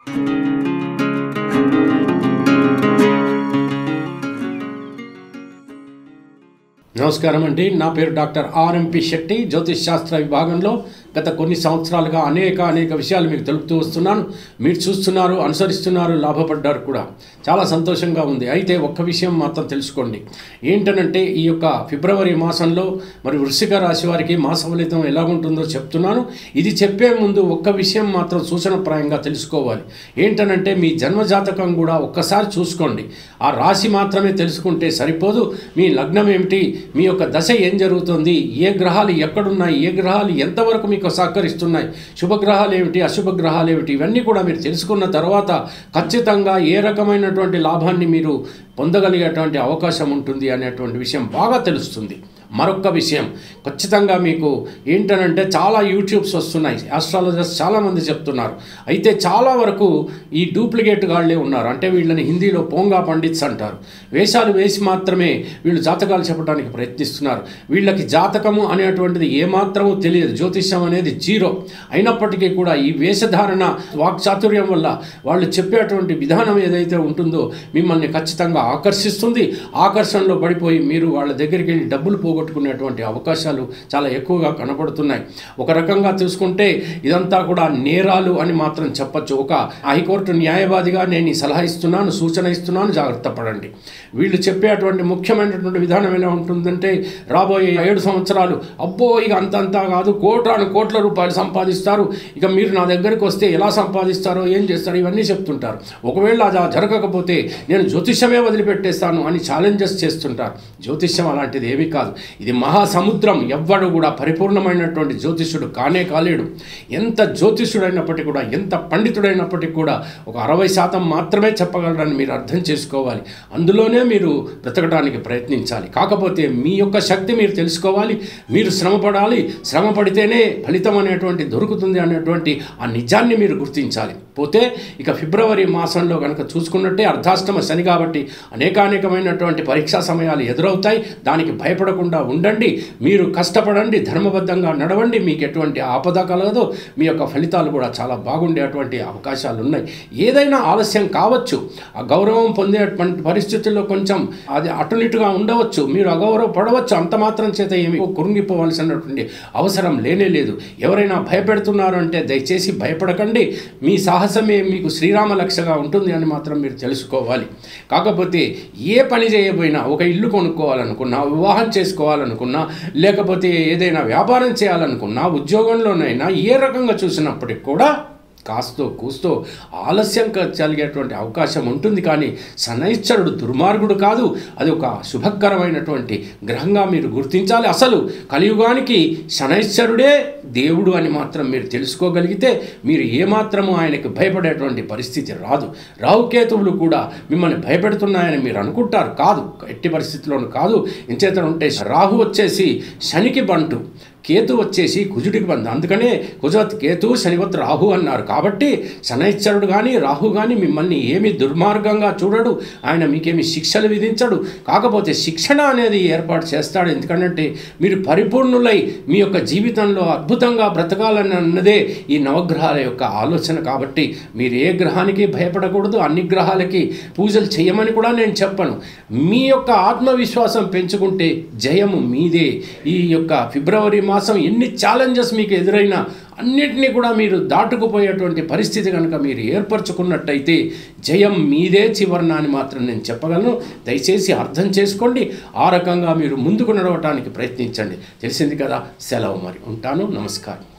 నమస్కారం అండి నా పేరు డాక్టర్ ఆర్ఎంపి శెట్టి జ్యోతిష్ శాస్త్ర విభాగంలో గత కొన్ని సంవత్సరాలుగా అనేక అనేక విషయాలు మీకు తెలుపుతూ వస్తున్నాను మీరు చూస్తున్నారు అనుసరిస్తున్నారు లాభపడ్డారు కూడా చాలా సంతోషంగా ఉంది అయితే ఒక్క విషయం మాత్రం తెలుసుకోండి ఏంటనంటే ఈ యొక్క ఫిబ్రవరి మాసంలో మరి వృశ్చిక రాశి వారికి మాస ఫలితం ఎలా ఉంటుందో చెప్తున్నాను ఇది చెప్పే ముందు ఒక్క విషయం మాత్రం సూచనప్రాయంగా తెలుసుకోవాలి ఏంటనంటే మీ జన్మజాతకం కూడా ఒక్కసారి చూసుకోండి ఆ రాశి మాత్రమే తెలుసుకుంటే సరిపోదు మీ లగ్నం ఏమిటి మీ యొక్క దశ ఏం జరుగుతుంది ఏ గ్రహాలు ఎక్కడున్నాయి ఏ గ్రహాలు ఎంతవరకు మీకు సహకరిస్తున్నాయి శుభగ్రహాలు ఏమిటి అశుభ గ్రహాలు ఏమిటి ఇవన్నీ కూడా మీరు తెలుసుకున్న తర్వాత ఖచ్చితంగా ఏ రకమైనటువంటి లాభాన్ని మీరు పొందగలిగేటువంటి అవకాశం ఉంటుంది అనేటువంటి విషయం బాగా తెలుస్తుంది మరొక విషయం ఖచ్చితంగా మీకు ఏంటనంటే చాలా యూట్యూబ్స్ వస్తున్నాయి ఆస్ట్రాలజర్స్ చాలామంది చెప్తున్నారు అయితే చాలా వరకు ఈ డూప్లికేట్ గాళ్ళే ఉన్నారు అంటే వీళ్ళని హిందీలో పోంగా పండిట్స్ అంటారు వేషాలు వేసి మాత్రమే వీళ్ళు జాతకాలు చెప్పడానికి ప్రయత్నిస్తున్నారు వీళ్ళకి జాతకము అనేటువంటిది ఏమాత్రమూ తెలియదు జ్యోతిష్యం అనేది జీరో అయినప్పటికీ కూడా ఈ వేషధారణ వాక్చాతుర్యం వల్ల వాళ్ళు చెప్పేటువంటి విధానం ఏదైతే ఉంటుందో మిమ్మల్ని ఖచ్చితంగా ఆకర్షిస్తుంది ఆకర్షణలో పడిపోయి మీరు వాళ్ళ దగ్గరికి వెళ్ళి డబ్బులు పోగొట్టుకునేటువంటి అవకాశాలు చాలా ఎక్కువగా కనపడుతున్నాయి ఒక రకంగా చూసుకుంటే ఇదంతా కూడా నేరాలు అని మాత్రం చెప్పచ్చు ఒక హైకోర్టు న్యాయవాదిగా నేను ఈ సలహా ఇస్తున్నాను సూచన ఇస్తున్నాను జాగ్రత్త పడండి వీళ్ళు చెప్పేటువంటి ముఖ్యమైనటువంటి విధానం ఎలా ఉంటుందంటే రాబోయే ఏడు సంవత్సరాలు అబ్బో ఇక అంతంతా కాదు కోటాను కోట్ల రూపాయలు సంపాదిస్తారు ఇక మీరు నా దగ్గరికి వస్తే ఎలా సంపాదిస్తారో ఏం చేస్తారో ఇవన్నీ చెప్తుంటారు ఒకవేళ అది జరగకపోతే నేను జ్యోతిష్యమే వదిలిపెట్టేస్తాను అని ఛాలెంజెస్ చేస్తుంటారు జ్యోతిష్యం అలాంటిది ఏమీ కాదు ఇది మహాసముద్రం ఎవ్వడు కూడా పరిపూర్ణమైనటువంటి జ్యోతిష్యుడు కానే కాలేడు ఎంత జ్యోతిష్యుడైనప్పటికీ కూడా ఎంత పండితుడైనప్పటికీ కూడా ఒక అరవై శాతం మాత్రమే చెప్పగలరని మీరు అర్థం చేసుకోవాలి అందులోనే మీరు బ్రతకడానికి ప్రయత్నించాలి కాకపోతే మీ యొక్క శక్తి మీరు తెలుసుకోవాలి మీరు శ్రమపడాలి శ్రమ పడితేనే ఫలితం అనేటువంటి దొరుకుతుంది అనేటువంటి ఆ నిజాన్ని మీరు గుర్తించాలి పోతే ఇక ఫిబ్రవరి మాసంలో కనుక చూసుకున్నట్టే అర్ధాష్టమ శని కాబట్టి అనేకానేకమైనటువంటి పరీక్షా సమయాలు ఎదురవుతాయి దానికి భయపడకుండా ఉండండి మీరు కష్టపడండి ధర్మబద్ధంగా నడవండి మీకు ఎటువంటి ఆపద కలగదు మీ యొక్క ఫలితాలు కూడా చాలా బాగుండేటువంటి అవకాశాలు ఉన్నాయి ఏదైనా ఆలస్యం కావచ్చు ఆ గౌరవం పొందేటువంటి పరిస్థితుల్లో కొంచెం అది అటునిటుగా ఉండవచ్చు మీరు అగౌరవ పడవచ్చు అంత మాత్రం చేత ఏమి కురుంగిపోవాల్సినటువంటి అవసరం లేనే లేదు ఎవరైనా భయపెడుతున్నారు అంటే దయచేసి భయపడకండి మీ సాహసమే మీకు శ్రీరామ లక్ష్యగా ఉంటుంది అని మాత్రం మీరు తెలుసుకోవాలి కాకపోతే ఏ పని చేయబోయినా ఒక ఇల్లు కొనుక్కోవాలనుకున్నా వివాహం చేసుకోవాలనుకున్నా లేకపోతే ఏదైనా వ్యాపారం చేయాలనుకున్నా ఉద్యోగంలోనైనా ఏ రకంగా చూసినప్పటికి కూడా కాస్తో కూస్తో ఆలస్యం కలిగేటువంటి అవకాశం ఉంటుంది కానీ శనైశ్వరుడు దుర్మార్గుడు కాదు అది ఒక శుభకరమైనటువంటి గ్రహంగా మీరు గుర్తించాలి అసలు కలియుగానికి శనైశ్వరుడే దేవుడు అని మాత్రం మీరు తెలుసుకోగలిగితే మీరు ఏమాత్రము ఆయనకి భయపడేటువంటి పరిస్థితి రాదు రాహుకేతువులు కూడా మిమ్మల్ని భయపెడుతున్నాయని మీరు అనుకుంటారు కాదు ఎట్టి పరిస్థితిలోనూ కాదు ఇంచేత ఉంటే రాహు వచ్చేసి శనికి బంటు కేతు వచ్చేసి కుజుడికి బంధం అందుకనే కుజవత్ కేతు శనివత్ రాహు అన్నారు కాబట్టి శనైశ్వరుడు కానీ రాహు కానీ మిమ్మల్ని ఏమి దుర్మార్గంగా చూడడు ఆయన మీకేమి శిక్షలు విధించడు కాకపోతే శిక్షణ అనేది ఏర్పాటు చేస్తాడు ఎందుకంటే మీరు పరిపూర్ణులై మీ యొక్క జీవితంలో అద్భుతంగా బ్రతకాలని అన్నదే ఈ నవగ్రహాల యొక్క ఆలోచన కాబట్టి మీరు ఏ గ్రహానికి భయపడకూడదు అన్ని గ్రహాలకి పూజలు చేయమని కూడా నేను చెప్పను మీ యొక్క ఆత్మవిశ్వాసం పెంచుకుంటే జయము మీదే ఈ యొక్క ఫిబ్రవరి మాసం ఎన్ని ఛాలెంజెస్ మీకు ఎదురైనా అన్నిటినీ కూడా మీరు దాటుకుపోయేటువంటి పరిస్థితి కనుక మీరు ఏర్పరచుకున్నట్టయితే జయం మీదే చివరన అని మాత్రం నేను చెప్పగలను దయచేసి అర్థం చేసుకోండి ఆ రకంగా మీరు ముందుకు నడవటానికి ప్రయత్నించండి తెలిసింది కదా సెలవు మరి ఉంటాను నమస్కారం